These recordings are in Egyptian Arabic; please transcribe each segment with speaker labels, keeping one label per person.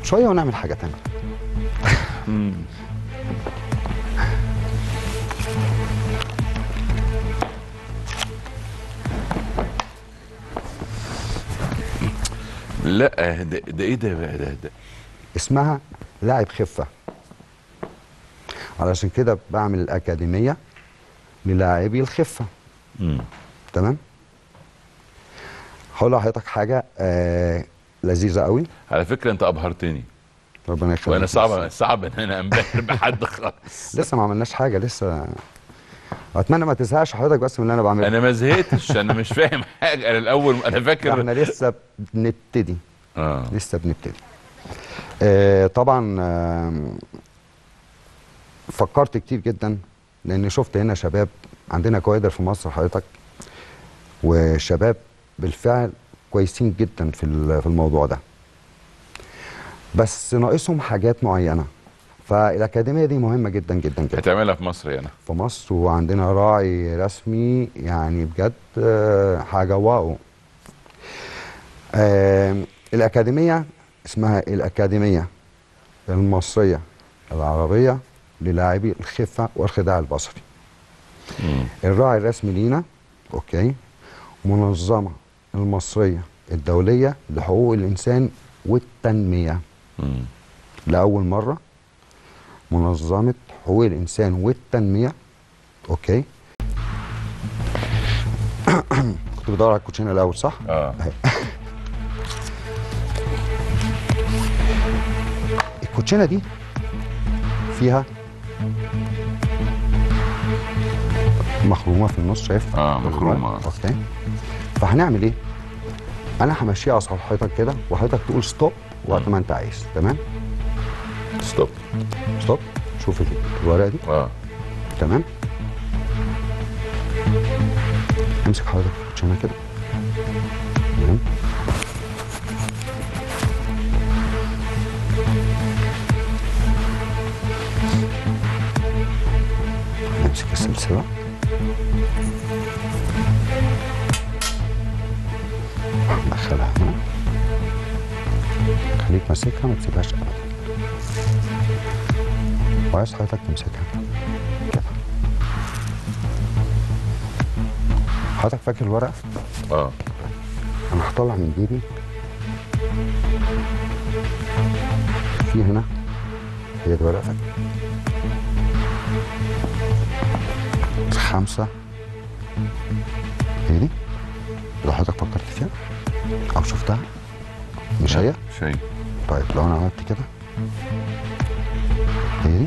Speaker 1: شويه ونعمل حاجه تانية
Speaker 2: مم. لا ده, ده ايه ده بقى ده, ده
Speaker 1: اسمها لاعب خفه علشان كده بعمل الاكاديميه للاعبي الخفه
Speaker 2: مم.
Speaker 1: تمام هقول لحضرتك حاجه آه لذيذه قوي
Speaker 2: على فكره انت ابهرتني
Speaker 1: ربنا يخليك
Speaker 2: وانا صعب صعب ان انا انبهر بحد خالص
Speaker 1: لسه ما عملناش حاجه لسه اتمنى ما تزهقش حضرتك بس من اللي انا بعمله
Speaker 2: انا ما زهقتش انا مش فاهم حاجه انا الاول انا فاكر
Speaker 1: احنا لسه بنبتدي
Speaker 2: اه
Speaker 1: لسه بنبتدي آه طبعا آه فكرت كتير جدا لان شفت هنا شباب عندنا كوادر في مصر حضرتك وشباب بالفعل كويسين جدا في ال- في الموضوع ده بس ناقصهم حاجات معينه فالاكاديميه دي مهمه جدا جدا جدا
Speaker 2: هتعملها في مصر هنا
Speaker 1: في مصر وعندنا راعي رسمي يعني بجد آه، حاجه واو آه، الأكاديمية اسمها الأكاديمية المصرية العربية للاعبي الخفة والخداع البصري
Speaker 2: مم.
Speaker 1: الراعي الرسمي لينا أوكي منظمة المصرية الدولية لحقوق الإنسان والتنمية
Speaker 2: مم.
Speaker 1: لأول مرة منظمة حقوق الإنسان والتنمية أوكي كنت بدور على الكوتشينة الأول صح؟
Speaker 2: اه
Speaker 1: الكوتشينة دي فيها مخرومة في النص شايف؟
Speaker 2: اه مخرومه
Speaker 1: اوكي فهنعمل ايه؟ انا همشيها على حضرتك كده وحضرتك تقول ستوب وقت ما انت عايز تمام؟
Speaker 2: ستوب
Speaker 1: ستوب شوف الورقة دي
Speaker 2: اه
Speaker 1: تمام امسك حضرتك الكوتشينه كده تمام نمسك السلسله ندخلها هنا خليك ماسكها ما تسيبهاش ابدا وعايز حضرتك تمسكها كده حضرتك فاكر الورقه
Speaker 2: اه
Speaker 1: انا هطلع من جيبي في هنا هي دي ورقتك خمسة هي دي لو حضرتك فكرت فيها أو شفتها مش هي؟
Speaker 2: شيء
Speaker 1: طيب لو أنا عملت كده هي دي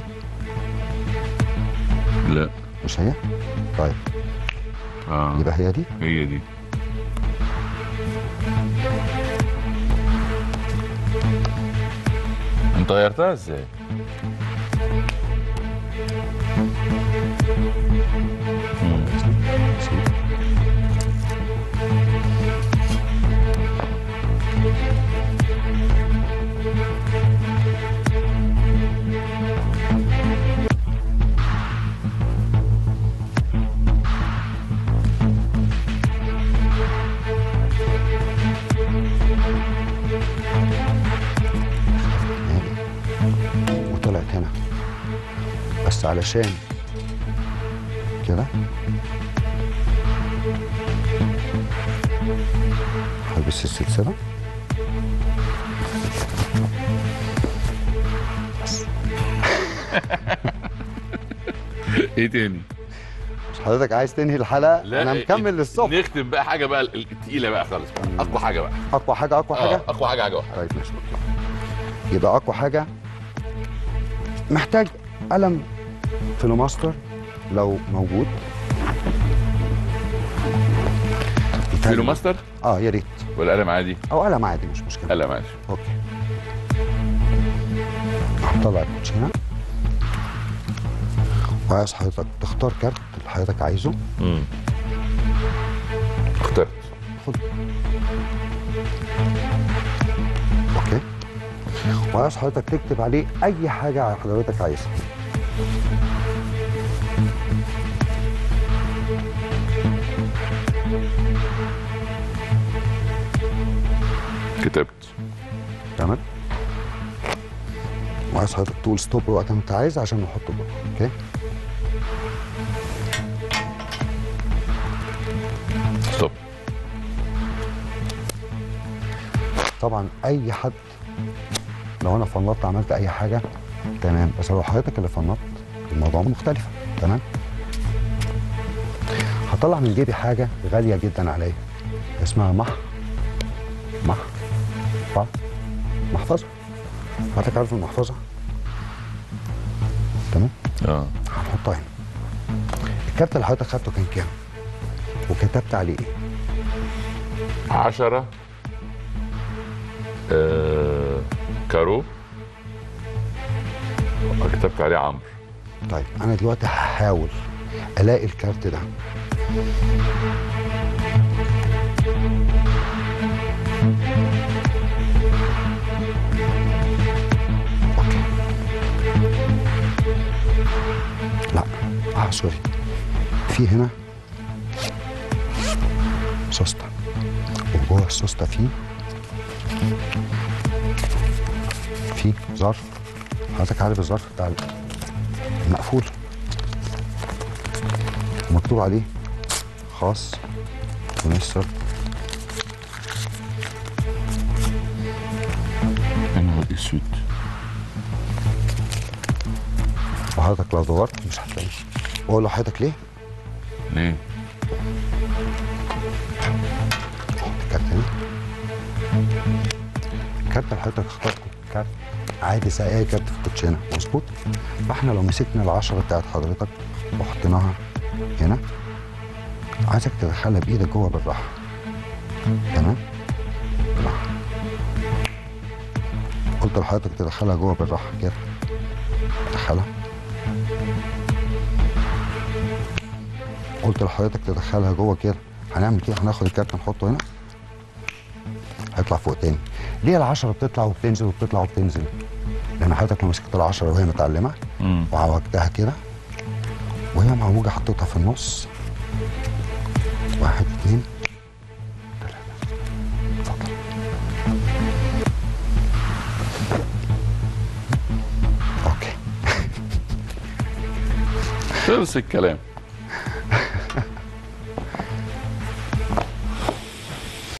Speaker 2: لا
Speaker 1: مش هي؟ طيب
Speaker 2: اه
Speaker 1: يبقى هي دي
Speaker 2: هي دي انت غيرتها ازاي؟ مم.
Speaker 1: وطلعت هنا بس علشان كده هلبس السلسلة بس
Speaker 2: ايه تاني؟
Speaker 1: مش حضرتك عايز تنهي الحلقة
Speaker 2: لا
Speaker 1: أنا مكمل للصبح
Speaker 2: نختم بقى حاجه بقى التقيله بقى خالص بقى. اقوى حاجه بقى
Speaker 1: أقوى حاجة أقوى حاجة
Speaker 2: اه اقوى حاجه حاجه واحده
Speaker 1: طيب ماشي اوكي يبقى اقوى حاجه محتاج قلم فيلوماستر لو موجود
Speaker 2: فيلو ماستر
Speaker 1: اه يا ريت
Speaker 2: ولا قلم عادي؟
Speaker 1: او قلم عادي مش مشكله
Speaker 2: قلم عادي
Speaker 1: اوكي هطلع الكوتشينه وعايز حضرتك تختار كارت اللي حضرتك عايزه
Speaker 2: امم اخترت
Speaker 1: خد اوكي وعايز حضرتك تكتب عليه اي حاجه حضرتك عايزها
Speaker 2: كتبت
Speaker 1: تمام وعايز حضرتك تقول ستوب وقت ما انت عايز عشان نحطه جوه اوكي
Speaker 2: ستوب
Speaker 1: طبعا اي حد لو انا فنطت عملت اي حاجه تمام بس لو حضرتك اللي فنطت الموضوع مختلف تمام هطلع من جيبي حاجه غاليه جدا عليا اسمها مح مح ف محفظه حضرتك عارف المحفظه تمام
Speaker 2: اه
Speaker 1: هنحطها هنا الكارت اللي حضرتك خدته كان كام وكتبت عليه ايه
Speaker 2: عشرة آه كارو كتبت عليه عمرو
Speaker 1: طيب انا دلوقتي هحاول الاقي الكارت ده اوكي لا اه سوري في هنا سوسته وجوه السوسته فيه في ظرف حضرتك عارف الظرف بتاع مقفول ومكتوب عليه خاص ونسر
Speaker 2: يا نهار اسود
Speaker 1: وحضرتك لو دورت مش هتلاقيه واقول لحضرتك ليه؟
Speaker 2: ليه؟
Speaker 1: حط الكارت هنا الكارت اللي حضرتك اخترته كارت عادي زي اي كارت في الكوتشينه مظبوط فاحنا لو مسكنا العشرة بتاعت حضرتك وحطيناها هنا عايزك تدخلها بايدك جوه بالراحه تمام بالراحه قلت لحضرتك تدخلها جوه بالراحه كده دخلها قلت لحضرتك تدخلها جوه كده هنعمل كده هناخد الكارت نحطه هنا هيطلع فوق تاني ليه العشرة بتطلع وبتنزل وبتطلع وبتنزل لان حضرتك لو مسكت العشرة وهي متعلمة
Speaker 2: مم.
Speaker 1: وعوجتها كده وهي معوجة حطيتها في النص واحد اتنين تلاتة اتفضل اوكي
Speaker 2: خلص الكلام